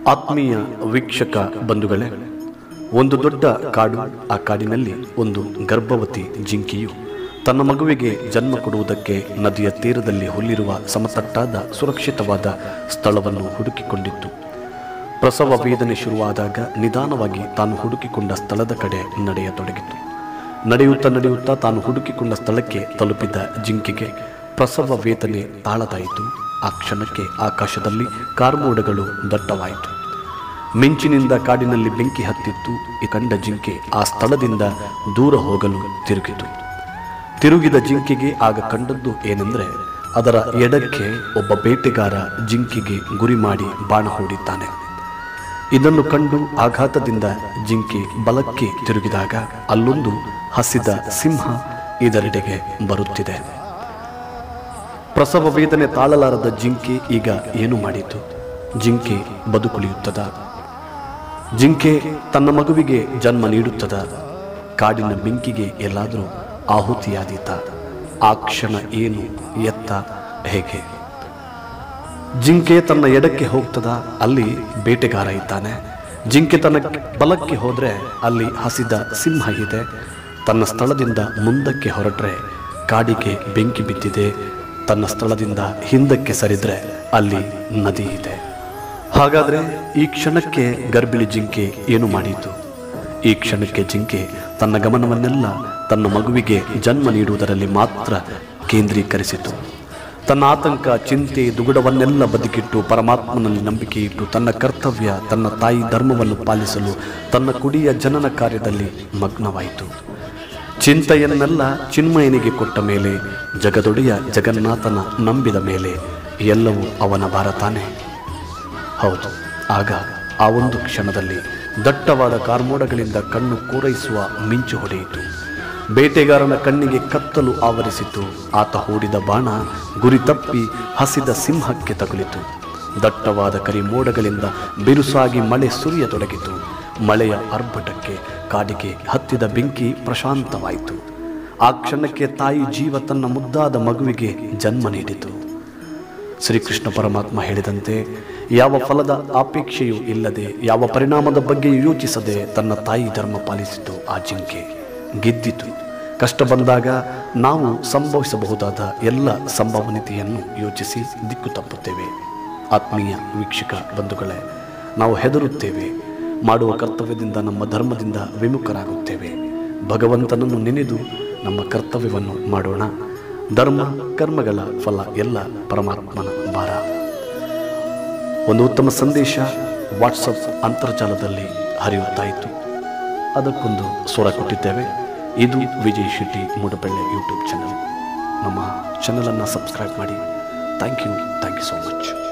ಆತ್ಮೀಯ ವೀಕ್ಷಕ ಬಂಧುಗಳೇ ಒಂದು ದೊಡ್ಡ ಕಾಡು ಆ ಕಾಡಿನಲ್ಲಿ ಒಂದು ಗರ್ಭವತಿ ಜಿಂಕೆಯು ತನ್ನ ಮಗುವಿಗೆ ಜನ್ಮ ಕೊಡುವುದಕ್ಕೆ ನದಿಯ ತೀರದಲ್ಲಿ ಹುಲ್ಲಿರುವ ಸಮತಟ್ಟಾದ ಸುರಕ್ಷಿತವಾದ ಸ್ಥಳವನ್ನು ಹುಡುಕಿಕೊಂಡಿತ್ತು ಪ್ರಸವ ವೇದನೆ ಶುರುವಾದಾಗ ನಿಧಾನವಾಗಿ ತಾನು ಹುಡುಕಿಕೊಂಡ ಸ್ಥಳದ ಕಡೆ ನಡೆಯತೊಡಗಿತು ನಡೆಯುತ್ತಾ ನಡೆಯುತ್ತಾ ತಾನು ಹುಡುಕಿಕೊಂಡ ಸ್ಥಳಕ್ಕೆ ತಲುಪಿದ ಜಿಂಕೆಗೆ ಪ್ರಸವ ವೇದನೆ ತಾಳದಾಯಿತು ಆ ಕ್ಷಣಕ್ಕೆ ಆಕಾಶದಲ್ಲಿ ಕಾರ್ಮೋಡಗಳು ದಟ್ಟವಾಯಿತು ಮಿಂಚಿನಿಂದ ಕಾಡಿನಲ್ಲಿ ಬೆಂಕಿ ಹತ್ತಿತ್ತು ಈ ಕಂಡ ಜಿಂಕೆ ಆ ಸ್ಥಳದಿಂದ ದೂರ ಹೋಗಲು ತಿರುಗಿತು ತಿರುಗಿದ ಜಿಂಕೆಗೆ ಆಗ ಕಂಡದ್ದು ಏನೆಂದರೆ ಅದರ ಎಡಕ್ಕೆ ಒಬ್ಬ ಬೇಟೆಗಾರ ಜಿಂಕೆಗೆ ಗುರಿ ಮಾಡಿ ಬಾಣ ಹೂಡಿದ್ದಾನೆ ಇದನ್ನು ಕಂಡು ಆಘಾತದಿಂದ ಜಿಂಕೆ ಬಲಕ್ಕೆ ತಿರುಗಿದಾಗ ಅಲ್ಲೊಂದು ಹಸಿದ ಸಿಂಹ ಇದರೆಡೆಗೆ ಬರುತ್ತಿದೆ ಪ್ರಸವ ವೇದನೆ ತಾಳಲಾರದ ಜಿಂಕೆ ಈಗ ಏನು ಮಾಡಿತು ಜಿಂಕೆ ಬದುಕುಳಿಯುತ್ತದ ಜಿಂಕೆ ತನ್ನ ಮಗುವಿಗೆ ಜನ್ಮ ನೀಡುತ್ತದ ಕಾಡಿನ ಬೆಂಕಿಗೆ ಎಲ್ಲಾದರೂ ಆಹುತಿಯಾದೀತ ಆ ಕ್ಷಣ ಏನು ಎತ್ತ ಹೇಗೆ ಜಿಂಕೆ ತನ್ನ ಎಡಕ್ಕೆ ಹೋಗ್ತದ ಅಲ್ಲಿ ಬೇಟೆಗಾರ ಇದ್ದಾನೆ ಜಿಂಕೆ ತನ್ನ ಬಲಕ್ಕೆ ಹೋದ್ರೆ ಅಲ್ಲಿ ಹಸಿದ ಸಿಂಹ ಇದೆ ತನ್ನ ಸ್ಥಳದಿಂದ ಮುಂದಕ್ಕೆ ಹೊರಟ್ರೆ ಕಾಡಿಗೆ ಬೆಂಕಿ ಬಿದ್ದಿದೆ ತನ್ನ ಸ್ಥಳದಿಂದ ಹಿಂದಕ್ಕೆ ಸರಿದ್ರೆ ಅಲ್ಲಿ ನದಿ ಇದೆ ಹಾಗಾದ್ರೆ ಈ ಕ್ಷಣಕ್ಕೆ ಗರ್ಭಿಣಿ ಜಿಂಕೆ ಏನು ಮಾಡಿತು ಈ ಕ್ಷಣಕ್ಕೆ ಜಿಂಕೆ ತನ್ನ ಗಮನವನ್ನೆಲ್ಲ ತನ್ನ ಮಗುವಿಗೆ ಜನ್ಮ ನೀಡುವುದರಲ್ಲಿ ಮಾತ್ರ ಕೇಂದ್ರೀಕರಿಸಿತು ತನ್ನ ಆತಂಕ ಚಿಂತೆ ದುಗುಡವನ್ನೆಲ್ಲ ಬದುಕಿಟ್ಟು ಪರಮಾತ್ಮನಲ್ಲಿ ನಂಬಿಕೆ ಇಟ್ಟು ತನ್ನ ಕರ್ತವ್ಯ ತನ್ನ ತಾಯಿ ಧರ್ಮವನ್ನು ಪಾಲಿಸಲು ತನ್ನ ಕುಡಿಯ ಜನನ ಕಾರ್ಯದಲ್ಲಿ ಮಗ್ನವಾಯಿತು ಚಿಂತೆಯನ್ನೆಲ್ಲ ಚಿನ್ಮಯನಿಗೆ ಕೊಟ್ಟ ಮೇಲೆ ಜಗದೊಡೆಯ ಜಗನ್ನಾಥನ ನಂಬಿದ ಮೇಲೆ ಎಲ್ಲವೂ ಅವನ ಭಾರತಾನೆ ಹೌದು ಆಗ ಆ ಒಂದು ಕ್ಷಣದಲ್ಲಿ ದಟ್ಟವಾದ ಕಾರ್ಮೋಡಗಳಿಂದ ಕಣ್ಣು ಕೂರೈಸುವ ಮಿಂಚು ಹೊಡೆಯಿತು ಬೇಟೆಗಾರನ ಕಣ್ಣಿಗೆ ಕತ್ತಲು ಆವರಿಸಿತು ಆತ ಹೂಡಿದ ಬಾಣ ಗುರಿ ತಪ್ಪಿ ಹಸಿದ ಸಿಂಹಕ್ಕೆ ತಗುಲಿತು ದಟ್ಟವಾದ ಕರಿಮೋಡಗಳಿಂದ ಬಿರುಸಾಗಿ ಮಳೆ ಸುರಿಯತೊಡಗಿತು ಮಳೆಯ ಅರ್ಭಟಕ್ಕೆ ಕಾಡಿಗೆ ಹತ್ತಿದ ಬೆಂಕಿ ಪ್ರಶಾಂತವಾಯಿತು ಆ ಕ್ಷಣಕ್ಕೆ ತಾಯಿ ಜೀವ ತನ್ನ ಮುದ್ದಾದ ಮಗುವಿಗೆ ಜನ್ಮ ನೀಡಿತು ಶ್ರೀಕೃಷ್ಣ ಪರಮಾತ್ಮ ಹೇಳಿದಂತೆ ಯಾವ ಫಲದ ಅಪೇಕ್ಷೆಯೂ ಇಲ್ಲದೆ ಯಾವ ಪರಿಣಾಮದ ಬಗ್ಗೆ ಯೋಚಿಸದೆ ತನ್ನ ತಾಯಿ ಧರ್ಮ ಪಾಲಿಸಿತು ಆ ಜಿಂಕೆ ಗೆದ್ದಿತು ಕಷ್ಟ ಬಂದಾಗ ನಾವು ಸಂಭವಿಸಬಹುದಾದ ಎಲ್ಲ ಸಂಭವನೀಯತೆಯನ್ನು ಯೋಚಿಸಿ ದಿಕ್ಕು ತಪ್ಪುತ್ತೇವೆ ಆತ್ಮೀಯ ವೀಕ್ಷಕ ಬಂಧುಗಳೇ ನಾವು ಹೆದರುತ್ತೇವೆ ಮಾಡುವ ಕರ್ತವ್ಯದಿಂದ ನಮ್ಮ ಧರ್ಮದಿಂದ ವಿಮುಖರಾಗುತ್ತೇವೆ ಭಗವಂತನನ್ನು ನೆನೆದು ನಮ್ಮ ಕರ್ತವ್ಯವನ್ನು ಮಾಡೋಣ ಧರ್ಮ ಕರ್ಮಗಳ ಫಲ ಎಲ್ಲ ಪರಮಾತ್ಮನ ಭಾರ ಒಂದು ಉತ್ತಮ ಸಂದೇಶ ವಾಟ್ಸಪ್ ಅಂತರ್ಜಾಲದಲ್ಲಿ ಹರಿಯುತ್ತಾಯಿತು ಅದಕ್ಕೊಂದು ಸ್ವರ ಕೊಟ್ಟಿದ್ದೇವೆ ಇದು ವಿಜಯ್ ಶೆಟ್ಟಿ ಮೂಡಬೆಳ್ಳೆ ಯೂಟ್ಯೂಬ್ ಚಾನಲ್ ನಮ್ಮ ಚಾನಲನ್ನು ಸಬ್ಸ್ಕ್ರೈಬ್ ಮಾಡಿ thank you thank you so much